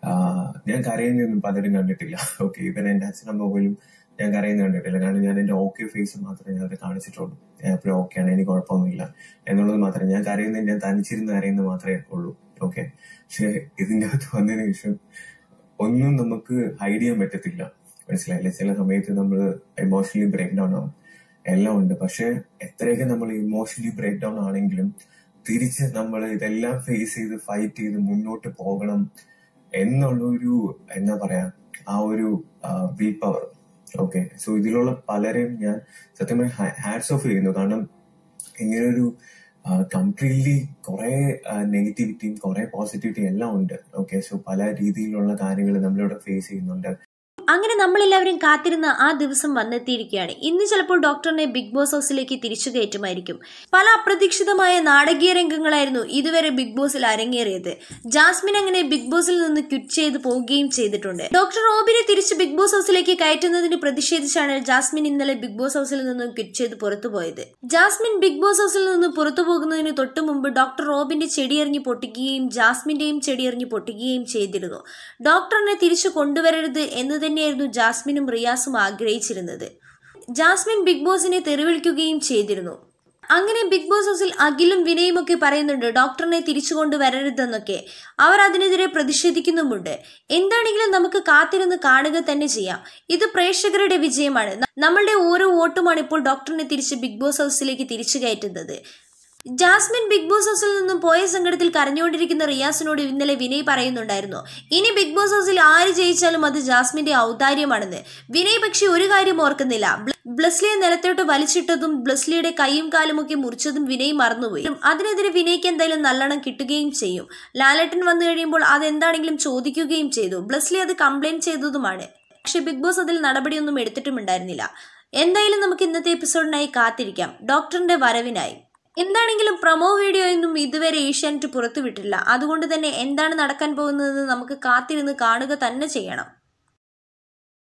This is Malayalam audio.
ആഹ് ഞാൻ കരയുന്നൊന്നും പലരും കണ്ടിട്ടില്ല ഓക്കെ ഇവൻ എന്റെ അച്ഛനമ്മ പോലും ഞാൻ കരയുന്ന കണ്ടിട്ടില്ല കാരണം ഞാൻ എന്റെ ഓക്കെ ഫേസ് മാത്രമേ ഞാൻ അവരെ കാണിച്ചിട്ടുള്ളൂ ഞാൻ എപ്പോഴും ഓക്കെയാണ് എനിക്ക് കുഴപ്പമൊന്നുമില്ല എന്നുള്ളത് മാത്രമേ ഞാൻ കരയുന്നത് ഞാൻ തനിച്ചിരുന്ന് കരയുന്നത് മാത്രമേ ഉള്ളൂ ഓക്കെ പക്ഷെ ഇതിന്റെ അകത്ത് വന്നതിന് ശേഷം ഒന്നും നമുക്ക് ഹൈഡ് ചെയ്യാൻ പറ്റത്തില്ല മനസ്സിലായില്ലേ ചില സമയത്ത് നമ്മൾ ഇമോഷണലി ബ്രേക്ക് ഡൗൺ ആവും എല്ലാം ഉണ്ട് പക്ഷെ എത്രയൊക്കെ നമ്മൾ ഇമോഷണലി ബ്രേക്ക് ഡൗൺ ആണെങ്കിലും തിരിച്ച് നമ്മൾ ഇതെല്ലാം ഫേസ് ചെയ്ത് ഫൈറ്റ് ചെയ്ത് മുന്നോട്ട് പോകണം എന്നുള്ള ഒരു എന്താ പറയാ ആ ഒരു വിൽ പവർ ഓക്കെ സോ ഇതിലുള്ള പലരെയും ഞാൻ സത്യമായി ഹാറ്റ്സ് ഓഫ് ചെയ്യുന്നു കാരണം ഇങ്ങനൊരു കംപ്ലീറ്റ്ലി കുറെ നെഗറ്റിവിറ്റിയും കുറെ പോസിറ്റിവിറ്റിയും എല്ലാം ഉണ്ട് ഓക്കെ സോ പല രീതിയിലുള്ള കാര്യങ്ങൾ നമ്മളിവിടെ ഫേസ് ചെയ്യുന്നുണ്ട് അങ്ങനെ നമ്മളെല്ലാവരും കാത്തിരുന്ന ആ ദിവസം വന്നെത്തിയിരിക്കുകയാണ് ഇന്ന് ചിലപ്പോൾ ഡോക്ടറിനെ ബിഗ് ബോസ് ഹൗസിലേക്ക് തിരിച്ചു കയറ്റുമായിരിക്കും പല അപ്രതീക്ഷിതമായ നാടകീയ രംഗങ്ങളായിരുന്നു ഇതുവരെ ബിഗ് ബോസിൽ അരങ്ങേറിയത് ജാസ്മിൻ അങ്ങനെ ബിഗ് ബോസിൽ നിന്ന് ക്വിറ്റ് ചെയ്ത് പോവുകയും ചെയ്തിട്ടുണ്ട് ഡോക്ടർ റോബിനെ തിരിച്ച് ബിഗ് ബോസ് ഹൗസിലേക്ക് കയറ്റുന്നതിന് പ്രതിഷേധിച്ചാണ് ജാസ്മിൻ ഇന്നലെ ബിഗ് ബോസ് ഹൗസിൽ നിന്നും ക്വിറ്റ് ചെയ്ത് പുറത്തുപോയത് ജാസ്മിൻ ബിഗ് ബോസ് ഹൗസിൽ നിന്ന് പുറത്തു പോകുന്നതിന് തൊട്ടു മുമ്പ് ഡോക്ടർ റോബിന്റെ ചെടിയെറിഞ്ഞ് പൊട്ടിക്കുകയും ജാസ്മിന്റെയും ചെടിയെറിഞ്ഞ് പൊട്ടിക്കുകയും ചെയ്തിരുന്നു ഡോക്ടറിനെ തിരിച്ചു കൊണ്ടുവരരുത് എന്ന് തന്നെയായിരുന്നു ജാസ്മിനും റിയാസും ആഗ്രഹിച്ചിരുന്നത് ജാസ്മിൻ ബിഗ് ബോസിനെ തെറിവിളിക്കുകയും ചെയ്തിരുന്നു അങ്ങനെ ബിഗ് ബോസ് ഹൗസിൽ അഖിലും വിനയും ഒക്കെ പറയുന്നുണ്ട് ഡോക്ടറിനെ തിരിച്ചു കൊണ്ടുവരരുതെന്നൊക്കെ അവർ അതിനെതിരെ പ്രതിഷേധിക്കുന്നുമുണ്ട് എന്താണെങ്കിലും നമുക്ക് കാത്തിരുന്ന് കാണുക തന്നെ ചെയ്യാം ഇത് പ്രേക്ഷകരുടെ വിജയമാണ് നമ്മളുടെ ഓരോ വോട്ടുമാണ് ഇപ്പോൾ ഡോക്ടറിനെ തിരിച്ച് ബിഗ് ബോസ് ഹൗസിലേക്ക് തിരിച്ചു കയറ്റുന്നത് ജാസ്മിൻ ബിഗ് ബോസ് ഹൗസിൽ നിന്നും പോയ സങ്കടത്തിൽ കരഞ്ഞുകൊണ്ടിരിക്കുന്ന റിയാസിനോട് ഇന്നലെ വിനയ് പറയുന്നുണ്ടായിരുന്നു ഇനി ബിഗ് ബോസ് ഹൗസിൽ ആര് ജയിച്ചാലും അത് ജാസ്മിന്റെ ഔദാര്യമാണെന്ന് വിനയ് പക്ഷെ ഒരു കാര്യം ഓർക്കുന്നില്ല ബ്ലസ്ലിയെ നിലത്തോട്ട് വലിച്ചിട്ടതും ബ്ലസ്ലിയുടെ കൈയും കാലുമൊക്കെ മുറിച്ചതും വിനയ് മറന്നുപോയി അതിനെതിരെ വിനയ്ക്ക് എന്തായാലും നല്ലോണം കിട്ടുകയും ചെയ്യും ലാലേട്ടൻ വന്നു കഴിയുമ്പോൾ അതെന്താണെങ്കിലും ചോദിക്കുകയും ചെയ്തു ബ്ലസ്ലി അത് കംപ്ലൈന്റ് ചെയ്തതുമാണ് പക്ഷെ ബിഗ് ബോസ് അതിൽ നടപടിയൊന്നും എടുത്തിട്ടുമുണ്ടായിരുന്നില്ല എന്തായാലും നമുക്ക് ഇന്നത്തെ എപ്പിസോഡിനായി കാത്തിരിക്കാം ഡോക്ടറിന്റെ വരവിനായി എന്താണെങ്കിലും പ്രൊമോ വീഡിയോ ഒന്നും ഇതുവരെ ഏഷ്യാനെറ്റ് പുറത്തുവിട്ടില്ല അതുകൊണ്ട് തന്നെ എന്താണ് നടക്കാൻ പോകുന്നതെന്ന് നമുക്ക് കാത്തിരുന്ന് കാണുക തന്നെ ചെയ്യണം